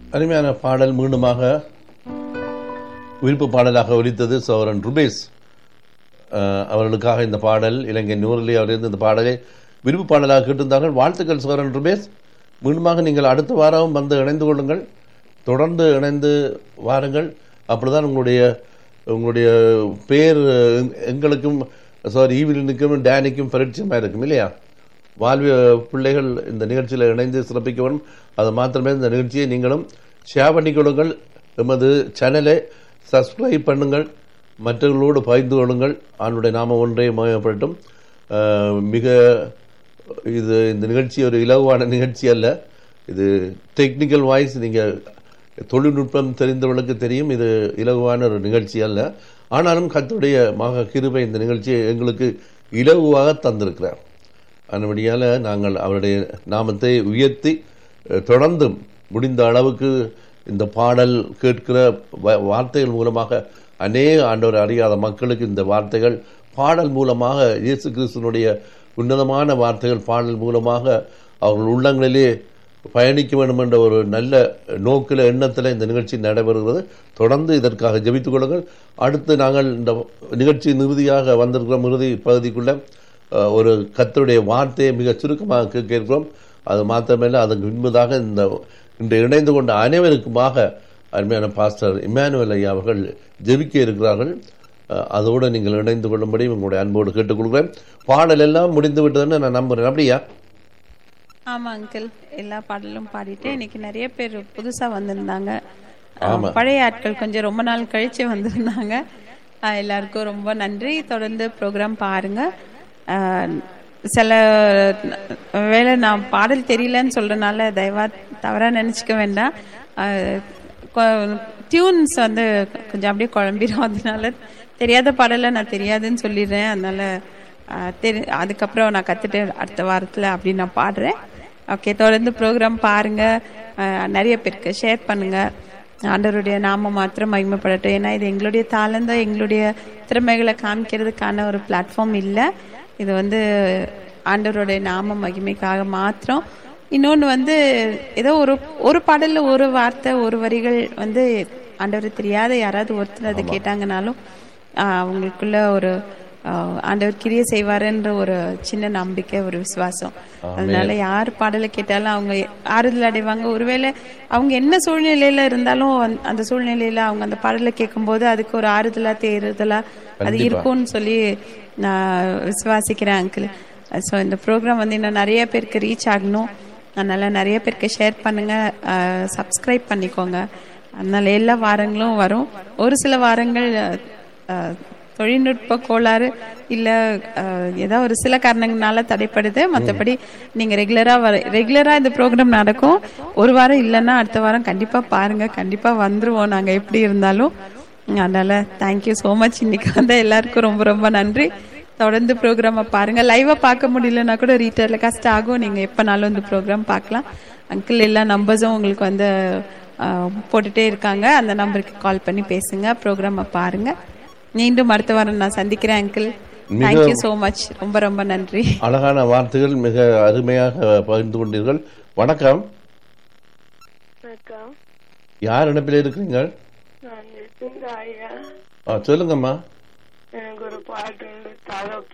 அருமையான பாடல் மீண்டுமாக விருப்பு பாடலாக ஒலித்தது சோரன் ருபேஸ் அஹ், அவர்களுக்காக இந்த பாடல் இலங்கை நூறிலே அவரிருந்து இந்த பாடலை விருப்பு பாடலாக கேட்டிருந்தார்கள் வாழ்த்துக்கள் சோரன் ருபேஸ் மீண்டுமாக நீங்கள் அடுத்த வாரம் வந்து இணைந்து கொள்ளுங்கள் தொடர்ந்து இணைந்து வாருங்கள் அப்படிதான் உங்களுடைய உங்களுடைய பேர் எங்- எங்களுக்கும் சாரி ஈவிலினுக்கும் டேனிக்கும் பரிச்சயமாக இருக்கும் இல்லையா வாழ்விய பிள்ளைகள் இந்த நிகழ்ச்சியில் இணைந்து சிறப்பிக்க வேண்டும் அது மாத்திரமே இந்த நிகழ்ச்சியை நீங்களும் ஷேர் பண்ணிக்கொள்ளுங்கள் எமது சேனலை சப்ஸ்கிரைப் பண்ணுங்கள் மற்றவர்களோடு பகிர்ந்து கொள்ளுங்கள் ஆண்டுடைய நாம ஒன்றே மயப்படட்டும் அஹ், மிக இது இந்த நிகழ்ச்சி ஒரு இலகுவான நிகழ்ச்சி அல்ல இது டெக்னிக்கல் வாய்ஸ் நீங்கள் தொழில்நுட்பம் தெரிந்தவர்களுக்கு தெரியும் இது இலகுவான ஒரு நிகழ்ச்சி அல்ல ஆனாலும் கர்த்தருடைய மக கிருபை இந்த கேட்க எங்களுக்கு இலகுவாக தந்திருக்கிறார் அதன்படியால் நாங்கள் அவருடைய நாமத்தை உயர்த்தி அஹ், தொடர்ந்தும் முடிந்த அளவுக்கு இந்த பாடல் கேட்கிற வ- வார்த்தைகள் மூலமாக அநேக ஆண்டவர் அறியாத மக்களுக்கு இந்த வார்த்தைகள் பாடல் மூலமாக இயேசு கிறிஸ்துனுடைய உன்னதமான வார்த்தைகள் பாடல் மூலமாக அவர்கள் உள்ளங்களிலே பயணிக்க வேண்டும் என்ற ஒரு நல்ல நோக்கில் எண்ணத்தில் இந்த நிகழ்ச்சி நடைபெறுகிறது தொடர்ந்து இதற்காக ஜெபித்துக் கொள்ளுங்கள் அடுத்து நாங்கள் இந்த நிகழ்ச்சி இறுதியாக வந்திருக்கிறோம் இறுதி பகுதிக்குள்ள அஹ், ஒரு கத்தருடைய வார்த்தையை மிக சுருக்கமாக கேட்க இருக்கிறோம் அது மாத்திரமல்ல அதற்கு முன்பதாக இந்த இன்று இணைந்து கொண்ட அனைவருக்குமாக அருமையான பாஸ்டர் இமானுவேல் ஐயா அவர்கள் ஜெபிக்க இருக்கிறார்கள் அஹ், அதோடு நீங்கள் இணைந்து கொள்ளும்படி உங்களுடைய அன்போடு கேட்டுக்கொள்கிறேன் பாடல் எல்லாம் முடிந்து விட்டதுன்னு நான் நம்புறேன் அப்படியா ஆமா அங்கிள் எல்லா பாடலும் பாடிட்டு இன்னைக்கு நிறைய பேர் புதுசா வந்திருந்தாங்க ஆமா. பழைய ஆட்கள் கொஞ்சம் ரொம்ப நாள் கழிச்சு வந்திருந்தாங்க அஹ் எல்லாருக்கும் ரொம்ப நன்றி தொடர்ந்து ப்ரோக்ராம் பாருங்க அஹ் சில வேளை நான் பாடல் தெரியலன்னு சொல்றதுனால தயவா தவறா நினைச்சுக்க வேண்டாம் டியூன்ஸ் வந்து கொஞ்சம் அப்படியே குழம்பிடும் அதனால தெரியாத பாடலை நான் தெரியாதுன்னு சொல்லிடுறேன் அதனால அஹ், தெரி அதுக்கப்புறம் நான் கத்துட்டு அடுத்த வாரத்தில் அப்படி நான் பாடுறேன் ஓகே தொடர்ந்து ப்ரோக்ராம் பாருங்க அஹ், நிறைய பேருக்கு ஷேர் பண்ணுங்க ஆண்டவருடைய நாமம் மாத்திரம் மகிமைப்படட்டும் ஏன்னா இது எங்களுடைய தாளந்த எங்களுடைய திறமைகளை காமிக்கிறதுக்கான ஒரு பிளாட்ஃபார்ம் இல்லை இது வந்து ஆண்டவருடைய நாம மகிமைக்காக மாத்திரம் இன்னொன்று வந்து ஏதோ ஒரு ஒரு பாடல்ல ஒரு வார்த்தை ஒரு வரிகள் வந்து ஆண்டவர் தெரியாத யாராவது ஒருத்தர் அதை கேட்டாங்கனாலும் ஆஹ், அவங்களுக்குள்ள ஒரு ஆஹ், ஆண்டவர் கிரிய செய்வாருன்ற ஒரு சின்ன நம்பிக்கை ஒரு விசுவாசம் அதனால யார் பாடலை கேட்டாலும் அவங்க ஆறுதல் அடைவாங்க ஒருவேளை அவங்க என்ன சூழ்நிலையில இருந்தாலும் அந்த- அந்த சூழ்நிலையில அவங்க அந்த பாடலை கேட்கும்போது அதுக்கு ஒரு ஆறுதலா தேறுதலா அது இருக்கும்னு சொல்லி நான் விசுவாசிக்கிறேன் அங்கிள் ஸோ இந்த ப்ரோக்ராம் வந்து இன்னும் நிறைய பேருக்கு ரீச் ஆகணும் அதனால நிறைய பேருக்கு ஷேர் பண்ணுங்க சப்ஸ்கிரைப் பண்ணிக்கோங்க அதனால எல்லா வாரங்களும் வரும் ஒரு சில வாரங்கள் அஹ், தொழில்நுட்ப கோளாறு இல்ல அஹ், ஏதோ ஒரு சில காரணங்களால தடைப்படுது மற்றபடி நீங்க ரெகுலரா வர ரெகுலரா இந்த ப்ரோக்ராம் நடக்கும் ஒரு வாரம் இல்லைன்னா அடுத்த வாரம் கண்டிப்பா பாருங்க கண்டிப்பா வந்துருவோம் நாங்க எப்படி இருந்தாலும் அதனால தேங்க்யூ ஸோ மச் இன்னைக்கு வந்து எல்லாருக்கும் ரொம்ப ரொம்ப நன்றி தொடர்ந்து ப்ரோக்ராமை பாருங்க லைவா பார்க்க முடியலன்னா கூட ரீட்டர்ல கஷ்டம் ஆகும் நீங்க எப்பனாலும் இந்த ப்ரோக்ராம் பார்க்கலாம் அங்கிள் எல்லா நம்பர்ஸும் உங்களுக்கு வந்து அஹ், போட்டுட்டே இருக்காங்க அந்த நம்பருக்கு கால் பண்ணி பேசுங்க ப்ரோக்ராமை பாருங்க மீண்டும் அடுத்த வாரம் நான் சந்திக்கிறேன் அங்கிள் தேங்க்யூ ஸோ மச் ரொம்ப ரொம்ப நன்றி அழகான வார்த்தைகள் மிக அருமையாக பகிர்ந்து கொண்டீர்கள் வணக்கம் வணக்கம் யார் இணைப்பில் இருக்கிறீங்க நான் நிற்கின்ற ஐயா ஆ, சொல்லுங்கம்மா எனக்கு ஒரு பாட்டு உண்டு தகப்ப